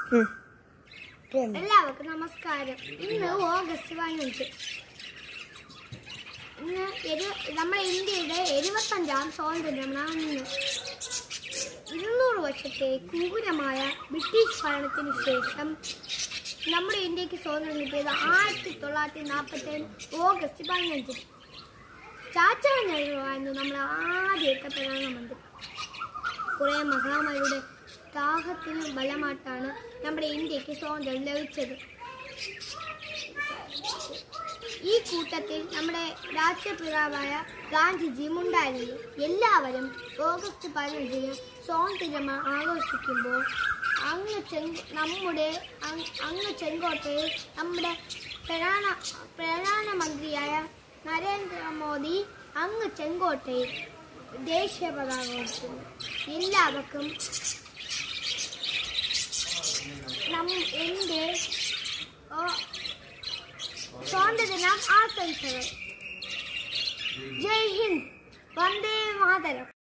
എല്ലാവർക്കും നമസ്കാരം ഇന്ന് ഓഗസ്റ്റ് പതിനഞ്ച് ഇന്ന് എരു നമ്മുടെ ഇന്ത്യയുടെ എഴുപത്തഞ്ചാം സ്വാതന്ത്ര്യമാണ് ഇന്ന് ഇരുന്നൂറ് വർഷത്തെ ക്രൂരമായ ബ്രിട്ടീഷ് ഭരണത്തിന് ശേഷം നമ്മുടെ ഇന്ത്യക്ക് സ്വാതന്ത്ര്യം കിട്ടിയത് ആയിരത്തി തൊള്ളായിരത്തി നാൽപ്പത്തി ഏഴ് ഓഗസ്റ്റ് പതിനഞ്ചിന് ചാച്ചാ നെഹ്റുവായിരുന്നു നമ്മുടെ ആദ്യത്തെ പ്രധാനമന്ത്രി കുറേ മഹാമാരിയുടെ ദാഹത്തിന് ബലമായിട്ടാണ് നമ്മുടെ ഇന്ത്യക്ക് സ്വാതന്ത്ര്യം ലഭിച്ചത് ഈ കൂട്ടത്തിൽ നമ്മുടെ രാഷ്ട്രപിതാവായ ഗാന്ധിജിയും ഉണ്ടായിരുന്നു എല്ലാവരും ഓഗസ്റ്റ് പതിനഞ്ചിന് സ്വാതന്ത്ര്യം ആഘോഷിക്കുമ്പോൾ അങ്ങ് ചെങ്കോ നമ്മുടെ അങ്- അങ്ങ് ചെങ്കോട്ടയിൽ നമ്മുടെ പ്രധാന പ്രധാനമന്ത്രിയായ നരേന്ദ്രമോദി അങ്ങ് ചെങ്കോട്ടയിൽ ദേശീയ പതാക ഉയർത്തുന്നു എല്ലാവർക്കും നം എൻ്റെ ഓ, സ്വാതന്ത്ര്യദിനം ആശംസകൾ ജയ് ഹിന്ദ് വന്ദേ മാതരം